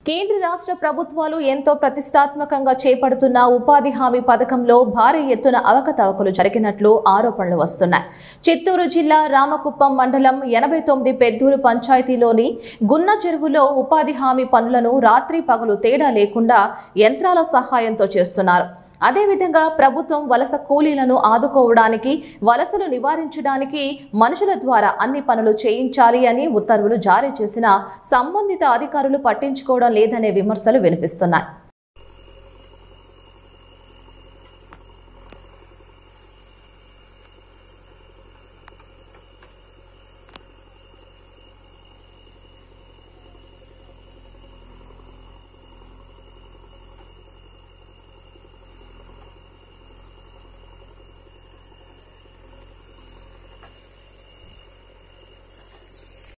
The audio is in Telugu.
కేంద్ర రాష్ట్ర ప్రభుత్వాలు ఎంతో ప్రతిష్టాత్మకంగా చేపడుతున్న ఉపాధి హామీ పథకంలో భారీ ఎత్తున అవకతవకలు జరిగినట్లు ఆరోపణలు వస్తున్నాయి చిత్తూరు జిల్లా రామకుప్పం మండలం ఎనభై తొమ్మిది పెద్దూరు పంచాయతీలోని గున్న చెరువులో ఉపాధి హామీ పనులను రాత్రి పగలు తేడా లేకుండా యంత్రాల సహాయంతో చేస్తున్నారు అదేవిధంగా ప్రభుత్వం వలస కూలీలను ఆదుకోవడానికి వలసలు నివారించడానికి మనుషుల ద్వారా అన్ని పనులు చేయించాలి అని ఉత్తర్వులు జారీ చేసిన సంబంధిత అధికారులు పట్టించుకోవడం లేదనే విమర్శలు వినిపిస్తున్నాయి